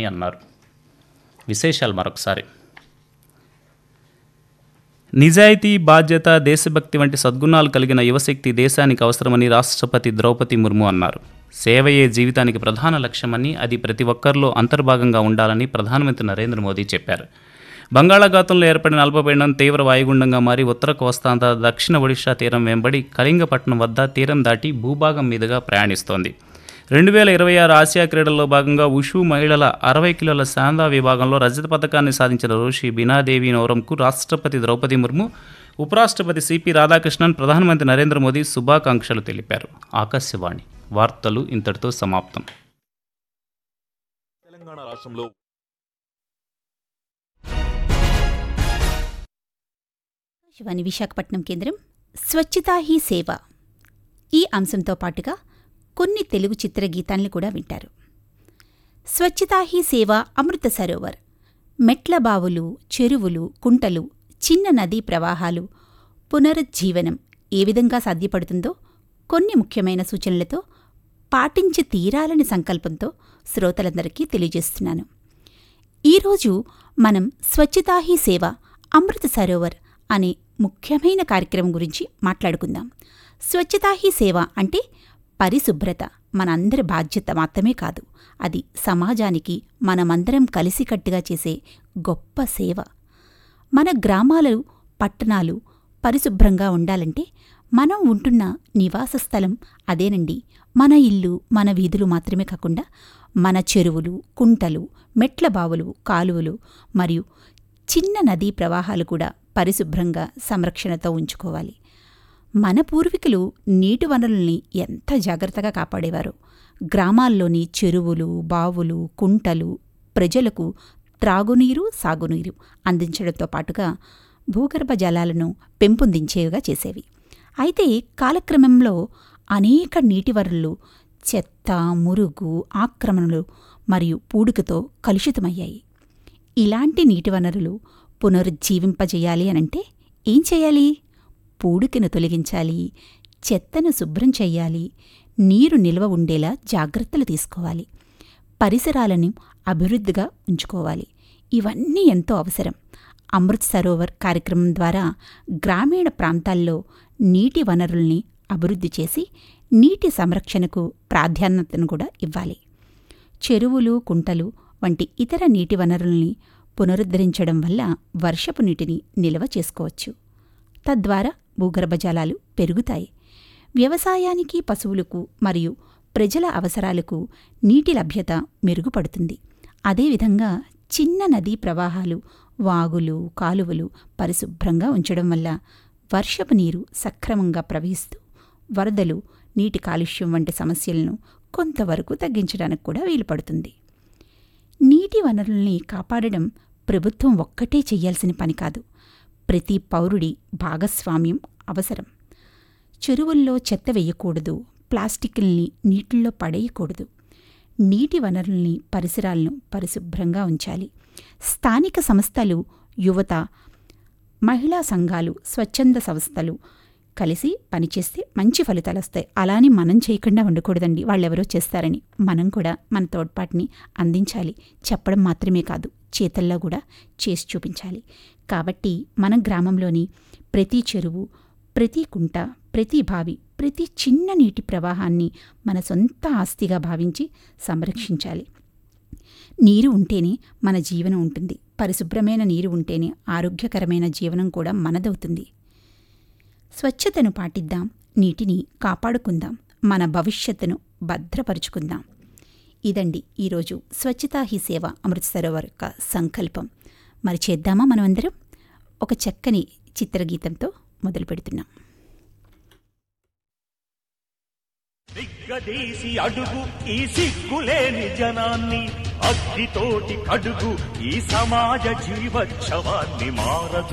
ఉండాలని అన్నారు విశేషాలు మరొకసారి నిజాయితీ బాధ్యత దేశభక్తి వంటి సద్గుణాలు కలిగిన యువశక్తి దేశానికి అవసరమని రాష్ట్రపతి ద్రౌపది ముర్ము అన్నారు సేవయే జీవితానికి ప్రధాన లక్ష్యమని అది ప్రతి ఒక్కరిలో అంతర్భాగంగా ఉండాలని ప్రధానమంత్రి నరేంద్ర మోదీ చెప్పారు బంగాళాఖాతంలో ఏర్పడిన అల్పపీడనం తీవ్ర వాయుగుండంగా మారి ఉత్తర కోస్తాంధ్ర దక్షిణ ఒడిషా తీరం వెంబడి కళింగపట్నం వద్ద తీరం దాటి భూభాగం మీదుగా ప్రయాణిస్తోంది రెండు వేల ఇరవై ఆరు ఆసియా క్రీడల్లో భాగంగా ఉషు మహిళల అరవై కిలోల శాందా విభాగంలో రజత పథకాన్ని సాధించిన రోషి బీనాదేవి నోరంకు రాష్ట్రపతి ద్రౌపది ముర్ము ఉపరాష్ట్రపతి సిపి రాధాకృష్ణన్ ప్రధానమంత్రి నరేంద్ర మోదీ శుభాకాంక్షలు తెలిపారు ఆకాశవాణి వార్తలు ఇంతటితో సమాప్తం తెలంగాణ రాష్ట్రంలో శివాని విశాఖపట్నం కేంద్రం స్వచ్ఛతా హీ సేవ ఈ అంశంతో పాటుగా కొన్ని తెలుగు చిత్ర గీతాల్ని కూడా వింటారు స్వచ్ఛతా హీ సేవ అమృత సరోవర్ మెట్ల బావులు చెరువులు కుంటలు చిన్న నదీ ప్రవాహాలు పునరుజ్జీవనం ఏ విధంగా సాధ్యపడుతుందో కొన్ని ముఖ్యమైన సూచనలతో పాటించి తీరాలని సంకల్పంతో శ్రోతలందరికీ తెలియజేస్తున్నాను ఈరోజు మనం స్వచ్ఛతా హీ సేవ అమృత సరోవర్ అనే ముఖ్యమైన కార్యక్రమం గురించి మాట్లాడుకుందాం స్వచ్ఛతా హీ సేవ అంటే పరిశుభ్రత మనందరి బాధ్యత మాత్రమే కాదు అది సమాజానికి మనమందరం కలిసికట్టుగా చేసే గొప్ప సేవ మన గ్రామాలు పట్టణాలు పరిశుభ్రంగా ఉండాలంటే మనం ఉంటున్న నివాస స్థలం అదేనండి మన ఇల్లు మన వీధులు మాత్రమే కాకుండా మన చెరువులు కుంటలు మెట్ల బావులు కాలువలు మరియు చిన్న నదీ ప్రవాహాలు కూడా పరిశుభ్రంగా సంరక్షణతో ఉంచుకోవాలి మన పూర్వీకులు నీటి వనరుల్ని ఎంత జాగ్రత్తగా కాపాడేవారో గ్రామాల్లోని చెరువులు బావులు కుంటలు ప్రజలకు త్రాగునీరు సాగునీరు అందించడంతో పాటుగా భూగర్భ జలాలను పెంపొందించేవిగా చేసేవి అయితే కాలక్రమంలో అనేక నీటి వనరులు చెత్త మురుగు ఆక్రమణలు మరియు పూడికతో కలుషితమయ్యాయి ఇలాంటి నీటి వనరులు పునరుజ్జీవింపజేయాలి అనంటే ఏం చేయాలి పూడికను తొలగించాలి చెత్తను శుభ్రం చెయ్యాలి నీరు నిల్వ ఉండేలా జాగ్రత్తలు తీసుకోవాలి పరిసరాలను అభివృద్ధిగా ఉంచుకోవాలి ఇవన్నీ ఎంతో అవసరం అమృత్ సరోవర్ కార్యక్రమం ద్వారా గ్రామీణ ప్రాంతాల్లో నీటి వనరుల్ని అభివృద్ధి చేసి నీటి సంరక్షణకు ప్రాధాన్యతను కూడా ఇవ్వాలి చెరువులు కుంటలు వంటి ఇతర నీటి వనరుల్ని పునరుద్ధరించడం వల్ల వర్షపు నీటిని నిల్వ చేసుకోవచ్చు తద్వారా భూగర్భ జలాలు పెరుగుతాయి వ్యవసాయానికి పశువులకు మరియు ప్రజల అవసరాలకు నీటి లభ్యత మెరుగుపడుతుంది అదేవిధంగా చిన్న నదీ ప్రవాహాలు వాగులు కాలువలు పరిశుభ్రంగా ఉంచడం వల్ల వర్షపు నీరు సక్రమంగా ప్రవహిస్తూ వరదలు నీటి కాలుష్యం వంటి సమస్యలను కొంతవరకు తగ్గించడానికి కూడా వీలు పడుతుంది నీటి వనరుల్ని కాపాడడం ప్రభుత్వం ఒక్కటే చెయ్యాల్సిన పని కాదు ప్రతి పౌరుడి భాగస్వామ్యం అవసరం చెరువుల్లో చెత్త వేయకూడదు ప్లాస్టిక్ల్ని నీటిల్లో పడేయకూడదు నీటి వనరుల్ని పరిసరాలను పరిశుభ్రంగా ఉంచాలి స్థానిక సంస్థలు యువత మహిళా సంఘాలు స్వచ్ఛంద సంస్థలు కలిసి పనిచేస్తే మంచి ఫలితాలు వస్తాయి అలానే మనం చేయకుండా ఉండకూడదండి వాళ్ళెవరో చేస్తారని మనం కూడా మన తోడ్పాటుని అందించాలి చెప్పడం మాత్రమే కాదు చేతల్లో కూడా చేసి చూపించాలి కాబట్టి మన గ్రామంలోని ప్రతి చెరువు ప్రతి కుంట ప్రతి బావి ప్రతి చిన్న నీటి ప్రవాహాన్ని మన సొంత ఆస్తిగా భావించి సంరక్షించాలి నీరు ఉంటేనే మన జీవనం ఉంటుంది పరిశుభ్రమైన నీరు ఉంటేనే ఆరోగ్యకరమైన జీవనం కూడా మనదవుతుంది స్వచ్ఛతను పాటిద్దాం నీటిని కాపాడుకుందాం మన భవిష్యత్తును భద్రపరుచుకుందాం ఇదండి ఈరోజు స్వచ్ఛతా హీ సేవ అమృత్ సరోవర్ యొక్క సంకల్పం మరి చేద్దామా మనమందరం ఒక చక్కని చిత్రగీతంతో మొదలు పెడుతున్నాం దిగ్గదీసి అడుగు ఈ సిగ్గులేని జనాన్ని అగ్గితోటి కడుగు ఈ సమాజ జీవోత్సవాన్ని మారదు